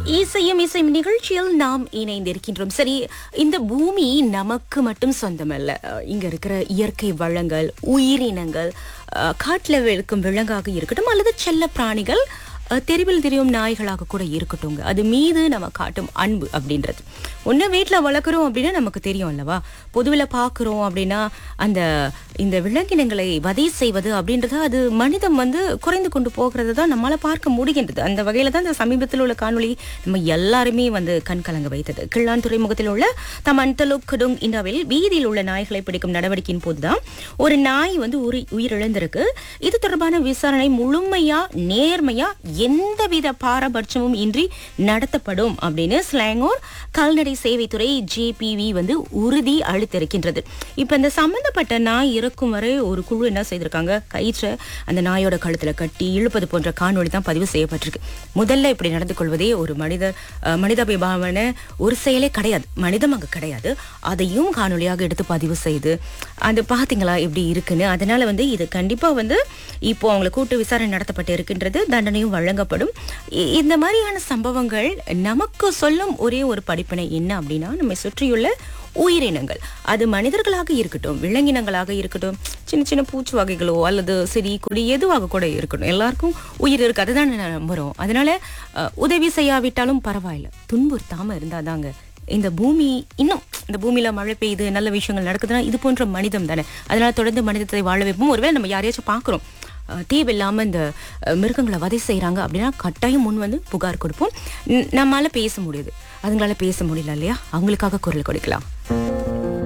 இசையும் இசையும் நிகழ்ச்சியில் நாம் இணைந்திருக்கின்றோம் சரி இந்த பூமி நமக்கு மட்டும் சொந்தமல்ல அஹ், இங்க இருக்கிற இயற்கை வளங்கள் உயிரினங்கள் அஹ், காட்டுல இருக்கும் விலங்காக இருக்கட்டும் அல்லது செல்ல பிராணிகள் அஹ், தெருவில் தெரியும் நாய்களாக கூட இருக்கட்டும்ங்க அது மீது நம்ம காட்டும் அன்பு அப்படின்றது ஒன்று வீட்டில் வளர்க்குறோம் அப்படின்னா நமக்கு தெரியும் அல்லவா பொதுவில் பார்க்குறோம் அப்படின்னா அந்த இந்த விலங்கினங்களை வதை செய்வது அப்படின்றது அது மனிதம் வந்து குறைந்து கொண்டு போகிறது தான் நம்மளால் பார்க்க முடிகின்றது அந்த வகையில் தான் இந்த சமீபத்தில் உள்ள காணொளி நம்ம எல்லாருமே வந்து கண் கலங்க வைத்தது கிள்ளான் துறைமுகத்தில் உள்ள தமன்தலுக் குடுங் இந்தியாவில் வீதியில் உள்ள நாய்களை பிடிக்கும் நடவடிக்கையின் போதுதான் ஒரு நாய் வந்து உரி உயிரிழந்திருக்கு இது தொடர்பான விசாரணை முழுமையா நேர்மையா எந்தவித பாரபட்சமும் இன்றி நடத்தப்படும் அப்படின்னு ஸ்லாங்கோர் கால்நடை சேவைத்துறை ஜேபிவி வந்து உறுதி அளித்திருக்கின்றது இப்ப இந்த சம்பந்தப்பட்ட நாய் இறக்கும் வரை ஒரு குழு என்ன செய்திருக்காங்க கயிற்றை அந்த நாயோட கழுத்துல கட்டி இழுப்பது போன்ற காணொளி தான் பதிவு செய்யப்பட்டிருக்கு முதல்ல இப்படி நடந்து கொள்வதே ஒரு மனிதர் அஹ், மனிதாபிபாவன ஒரு செயலே கிடையாது மனிதம் அங்க கிடையாது அதையும் காணொளியாக எடுத்து பதிவு செய்து அது பாத்தீங்களா எப்படி இருக்குன்னு அதனால வந்து இது கண்டிப்பா வந்து இப்போ அவங்களை கூட்டு விசாரணை நடத்தப்பட்டு இருக்கின்றது தண்டனையும் வழங்கப்படும் இ- இந்த மாதிரியான சம்பவங்கள் நமக்கு சொல்லும் ஒரே ஒரு படிப்பினை என்ன அப்படின்னா நம்மை சுற்றியுள்ள உயிரினங்கள் அது மனிதர்களாக இருக்கட்டும் விலங்கினங்களாக இருக்கட்டும் சின்ன சின்ன பூச்சி வகைகளோ அல்லது செடி கொடி எதுவாக கூட இருக்கட்டும் எல்லாருக்கும் உயிர் இருக்கு அதுதான் நான் நம்புறோம் அதனால அஹ், உதவி செய்யாவிட்டாலும் பரவாயில்ல துன்புறுத்தாம இருந்தாதாங்க இந்த பூமி இன்னும் இந்த பூமியில மழை பெய்யுது நல்ல விஷயங்கள் நடக்குதுன்னா இது போன்ற மனிதம் தானே அதனால தொடர்ந்து மனிதத்தை வாழ வைப்போம் ஒருவேளை நம்ம யாரையாச்சும் பார்க்குறோம் அஹ், தேவையில்லாம இந்த அஹ், மிருகங்களை வதை செய்றாங்க அப்படின்னா கட்டாயம் முன் வந்து புகார் கொடுப்போம் ந- நம்மால பேச முடியுது அதுங்களால பேச முடியல இல்லையா அவங்களுக்காக குரல் கொடுக்கலாம்